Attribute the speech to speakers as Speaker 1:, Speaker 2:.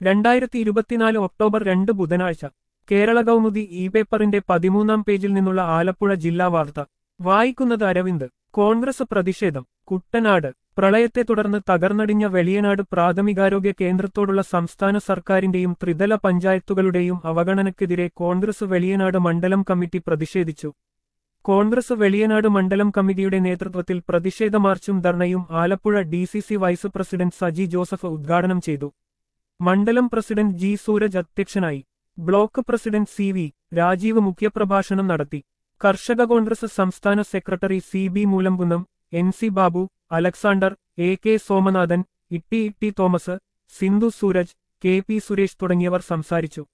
Speaker 1: രണ്ടായിരത്തി ഇരുപത്തിനാല് ഒക്ടോബർ രണ്ട് ബുധനാഴ്ച കേരള കൗമുദി ഇ പേപ്പറിന്റെ പതിമൂന്നാം പേജിൽ നിന്നുള്ള ആലപ്പുഴ ജില്ലാ വാർത്ത വായിക്കുന്നത് അരവിന്ദ് കോൺഗ്രസ് പ്രതിഷേധം കുട്ടനാട് പ്രളയത്തെ തുടർന്ന് തകർന്നടിഞ്ഞ വെളിയനാട് പ്രാഥമികാരോഗ്യ കേന്ദ്രത്തോടുള്ള സംസ്ഥാന സർക്കാരിന്റെയും ത്രിതല പഞ്ചായത്തുകളുടെയും അവഗണനയ്ക്കെതിരെ കോൺഗ്രസ് വെളിയനാട് മണ്ഡലം കമ്മിറ്റി പ്രതിഷേധിച്ചു കോൺഗ്രസ് വെളിയനാട് മണ്ഡലം കമ്മിറ്റിയുടെ നേതൃത്വത്തിൽ പ്രതിഷേധ മാർച്ചും ധർണയും Alappuzha D C C vice president Saji Joseph ഉദ്ഘാടനം ചെയ്തു മണ്ഡലം പ്രസിഡന്റ് ജി സൂരജ് അധ്യക്ഷനായി block president C V Rajeev മുഖ്യപ്രഭാഷണം നടത്തി കർഷക കോൺഗ്രസ് സംസ്ഥാന secretary C B Moolamkunnam N C Babu Alexander A K Somanathan Itty Itty Thomas Sindhu Sooraj K P Suresh തുടങ്ങിയവർ സംസാരിച്ചു